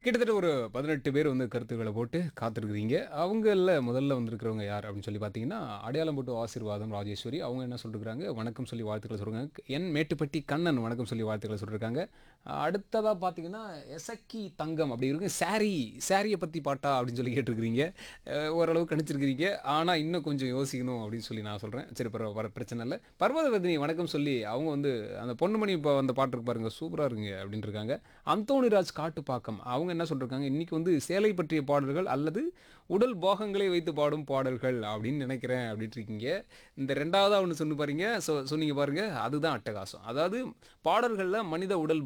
கிட்டத்தட்ட ஒரு பதினெட்டு பேர் வந்து கருத்துக்களை போட்டு காத்திருக்கிறீங்க அவங்கள முதல்ல வந்திருக்கிறவங்க யார் அப்படின்னு சொல்லி பார்த்தீங்கன்னா அடையாளம் போட்டு ஆசீர்வாதம் ராஜேஸ்வரி அவங்க என்ன சொல்லிருக்காங்க வணக்கம் சொல்லி வாழ்த்துக்களை சொல்கிறாங்க என் மேட்டுப்பட்டி கண்ணன் வணக்கம் சொல்லி வாழ்த்துக்களை சொல்லியிருக்காங்க அடுத்ததாக பார்த்தீங்கன்னா எசக்கி தங்கம் அப்படி இருக்கு சாரி சாரியை பற்றி பாட்டா அப்படின்னு சொல்லி கேட்டிருக்கிறீங்க அஹ் ஓரளவு கணிச்சிருக்கிறீங்க ஆனால் இன்னும் கொஞ்சம் யோசிக்கணும் அப்படின்னு சொல்லி நான் சொல்கிறேன் சரி பரவ வர பிரச்சனை இல்லை பர்வதவதினி வணக்கம் சொல்லி அவங்க வந்து அந்த பொன்னுமணி இப்போ அந்த பாட்டு இருக்கு பாருங்க சூப்பராக இருங்க அப்படின்னு இருக்காங்க அந்தோணிராஜ் காட்டுப்பாக்கம் அவங்க என்ன சொல்லிருக்காங்க இன்னைக்கு வந்து சேலை பற்றிய பாடல்கள் அல்லது உடல் போகங்களை வைத்து பாடும் பாடல்கள் அப்படின்னு நினைக்கிறேன் அப்படின்ட்டு இருக்கீங்க இந்த ரெண்டாவதாக ஒன்று சொன்னு பாருங்க சொ சொன்னீங்க பாருங்க அதுதான் அட்டகாசம் அதாவது பாடல்களில் மனித உடல்